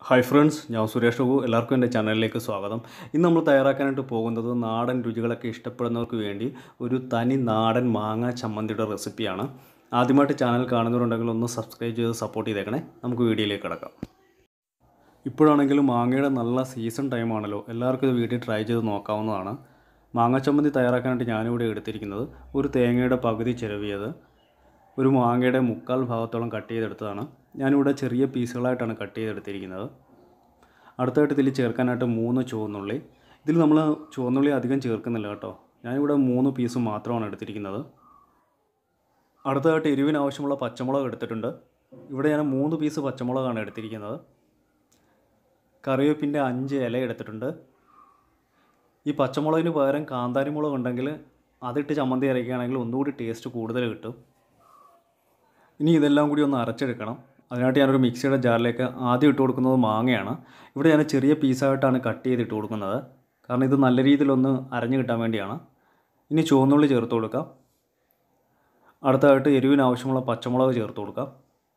hi friends ഞാൻ സുരേഷ് ബാബു എല്ലാവർക്കും എൻ്റെ ചാനലിലേക്ക് സ്വാഗതം ഇന്ന് നമ്മൾ തയ്യാറാക്കാനായിട്ട് പോകുന്നത് നാടൻ രുചികളൊക്കെ ഇഷ്ടപ്പെടുന്നവർക്ക് വേണ്ടി ഒരു തനി നാടൻ മാങ്ങ ചമ്മന്തിയുടെ റെസിപ്പിയാണ് ആദ്യമായിട്ട് ചാനൽ കാണുന്നവരുണ്ടെങ്കിൽ ഒന്ന് സബ്സ്ക്രൈബ് ചെയ്ത് സപ്പോർട്ട് ചെയ്തേക്കണേ നമുക്ക് വീഡിയോയിലേക്ക് കിടക്കാം ഇപ്പോഴാണെങ്കിലും മാങ്ങയുടെ നല്ല സീസൺ ടൈമാണല്ലോ എല്ലാവർക്കും ഇത് വീട്ടിൽ ട്രൈ ചെയ്ത് നോക്കാവുന്നതാണ് മാങ്ങ ചമ്മന്തി തയ്യാറാക്കാനായിട്ട് ഞാനിവിടെ എടുത്തിരിക്കുന്നത് ഒരു തേങ്ങയുടെ പകുതി ചിരവിയത് ഒരു മാങ്ങയുടെ മുക്കാൽ ഭാഗത്തോളം കട്ട് ചെയ്തെടുത്തതാണ് ഞാനിവിടെ ചെറിയ പീസുകളായിട്ടാണ് കട്ട് ചെയ്തെടുത്തിരിക്കുന്നത് അടുത്തായിട്ട് ഇതിൽ ചേർക്കാനായിട്ട് മൂന്ന് ചുവന്നുള്ളി ഇതിൽ നമ്മൾ ചുവന്നുള്ളി അധികം ചേർക്കുന്നില്ല കേട്ടോ ഞാനിവിടെ മൂന്ന് പീസ് മാത്രമാണ് എടുത്തിരിക്കുന്നത് അടുത്തതായിട്ട് എരിവിന് ആവശ്യമുള്ള പച്ചമുളക് എടുത്തിട്ടുണ്ട് ഇവിടെ ഞാൻ മൂന്ന് പീസ് പച്ചമുളകാണ് എടുത്തിരിക്കുന്നത് കറിവേപ്പിൻ്റെ അഞ്ച് ഇല എടുത്തിട്ടുണ്ട് ഈ പച്ചമുളകിന് പകരം കാന്താരി മുളക് ഉണ്ടെങ്കിൽ അതിട്ട് ചമ്മന്തി അരയ്ക്കുകയാണെങ്കിൽ ഒന്നുകൂടി ടേസ്റ്റ് കൂടുതൽ കിട്ടും ഇനി ഇതെല്ലാം കൂടി ഒന്ന് അരച്ചെടുക്കണം അതിനായിട്ട് ഞാനൊരു മിക്സിയുടെ ജാറിലേക്ക് ആദ്യം ഇട്ട് കൊടുക്കുന്നത് മാങ്ങയാണ് ഇവിടെ ഞാൻ ചെറിയ പീസായിട്ടാണ് കട്ട് ചെയ്ത് ഇട്ട് കൊടുക്കുന്നത് കാരണം ഇത് നല്ല രീതിയിലൊന്ന് അരഞ്ഞു കിട്ടാൻ വേണ്ടിയാണ് ഇനി ചുവന്നുള്ളി ചേർത്ത് കൊടുക്കാം അടുത്തതായിട്ട് എരിവിന് ആവശ്യമുള്ള പച്ചമുളക് ചേർത്ത് കൊടുക്കാം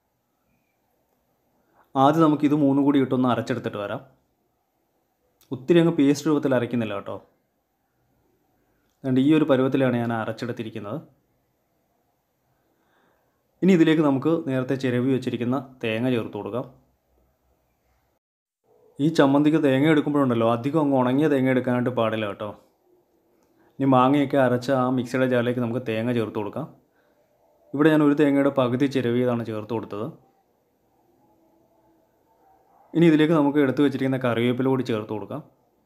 ആദ്യം നമുക്ക് ഇത് മൂന്നും കൂടി ഇട്ടൊന്ന് അരച്ചെടുത്തിട്ട് വരാം ഒത്തിരി അങ്ങ് പേസ്റ്റ് രൂപത്തിൽ അരയ്ക്കുന്നില്ല കേട്ടോ അതുകൊണ്ട് ഈ ഒരു പരുവത്തിലാണ് ഞാൻ അരച്ചെടുത്തിരിക്കുന്നത് ഇനി ഇതിലേക്ക് നമുക്ക് നേരത്തെ ചിരവി വെച്ചിരിക്കുന്ന തേങ്ങ ചേർത്ത് കൊടുക്കാം ഈ ചമ്മന്തിക്ക് തേങ്ങ എടുക്കുമ്പോഴുണ്ടല്ലോ അധികം അങ്ങ് ഉണങ്ങിയ തേങ്ങ എടുക്കാനായിട്ട് പാടില്ല കേട്ടോ ഇനി മാങ്ങയൊക്കെ അരച്ച ആ മിക്സിയുടെ ജാറിലേക്ക് നമുക്ക് തേങ്ങ ചേർത്ത് കൊടുക്കാം ഇവിടെ ഞാൻ ഒരു തേങ്ങയുടെ പകുതി ചിരവിയതാണ് ചേർത്ത് കൊടുത്തത് ഇനി ഇതിലേക്ക് നമുക്ക് എടുത്തു വെച്ചിരിക്കുന്ന കറിവേപ്പില കൂടി ചേർത്ത് കൊടുക്കാം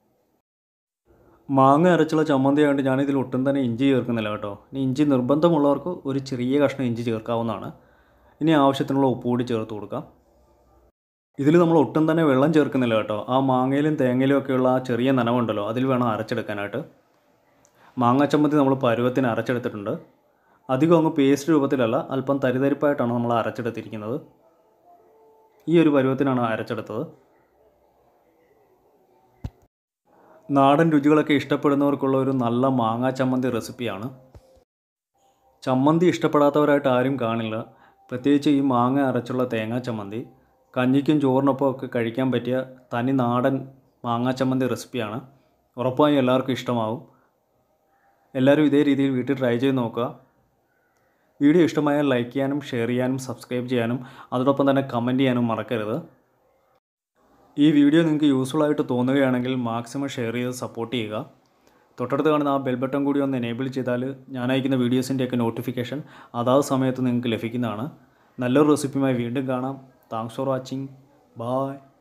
മാങ്ങ അരച്ചുള്ള ചമ്മന്തി ആയതുകൊണ്ട് ഞാനിതിൽ ഒട്ടും തന്നെ ഇഞ്ചി ചേർക്കുന്നില്ല കേട്ടോ ഇനി ഇഞ്ചി നിർബന്ധമുള്ളവർക്ക് ഒരു ചെറിയ കഷ്ണം ഇഞ്ചി ചേർക്കാവുന്നതാണ് ഇനി ആവശ്യത്തിനുള്ള ഉപ്പ് കൂടി ചേർത്ത് കൊടുക്കാം ഇതിൽ നമ്മൾ ഒട്ടും തന്നെ വെള്ളം ചേർക്കുന്നില്ല കേട്ടോ ആ മാങ്ങയിലും തേങ്ങയിലും ഒക്കെയുള്ള ആ ചെറിയ നനവുണ്ടല്ലോ അതിൽ വേണം അരച്ചെടുക്കാനായിട്ട് മാങ്ങ ചമ്മന്തി നമ്മൾ പരുവത്തിന് അരച്ചെടുത്തിട്ടുണ്ട് അധികം അങ്ങ് പേസ്റ്റ് രൂപത്തിലല്ല അല്പം തരിതരിപ്പായിട്ടാണ് നമ്മൾ അരച്ചെടുത്തിരിക്കുന്നത് ഈ ഒരു പരുവത്തിനാണ് അരച്ചെടുത്തത് നാടൻ രുചികളൊക്കെ ഇഷ്ടപ്പെടുന്നവർക്കുള്ള ഒരു നല്ല മാങ്ങാ ചമ്മന്തി റെസിപ്പിയാണ് ചമ്മന്തി ഇഷ്ടപ്പെടാത്തവരായിട്ട് ആരും കാണില്ല പ്രത്യേകിച്ച് ഈ മാങ്ങ അരച്ചുള്ള തേങ്ങാ ചമ്മന്തി കഞ്ഞിക്കും ചോറിനൊപ്പം ഒക്കെ കഴിക്കാൻ പറ്റിയ തനി നാടൻ മാങ്ങാ ചമ്മന്തി റെസിപ്പിയാണ് ഉറപ്പായും എല്ലാവർക്കും ഇഷ്ടമാവും എല്ലാവരും ഇതേ രീതിയിൽ വീട്ടിൽ ട്രൈ ചെയ്ത് നോക്കുക വീഡിയോ ഇഷ്ടമായാൽ ലൈക്ക് ചെയ്യാനും ഷെയർ ചെയ്യാനും സബ്സ്ക്രൈബ് ചെയ്യാനും അതോടൊപ്പം തന്നെ കമൻറ്റ് ചെയ്യാനും മറക്കരുത് ഈ വീഡിയോ നിങ്ങൾക്ക് യൂസ്ഫുൾ ആയിട്ട് തോന്നുകയാണെങ്കിൽ മാക്സിമം ഷെയർ ചെയ്ത് സപ്പോർട്ട് ചെയ്യുക തൊട്ടടുത്ത് കാണുന്ന ആ ബെൽ ബട്ടൺ കൂടി ഒന്ന് എനേബിൾ ചെയ്താൽ ഞാൻ അയക്കുന്ന വീഡിയോസിൻ്റെയൊക്കെ നോട്ടിഫിക്കേഷൻ അതാത് സമയത്ത് നിങ്ങൾക്ക് ലഭിക്കുന്നതാണ് നല്ലൊരു റെസിപ്പിയുമായി വീണ്ടും കാണാം താങ്ക്സ് ഫോർ വാച്ചിങ് ബായ്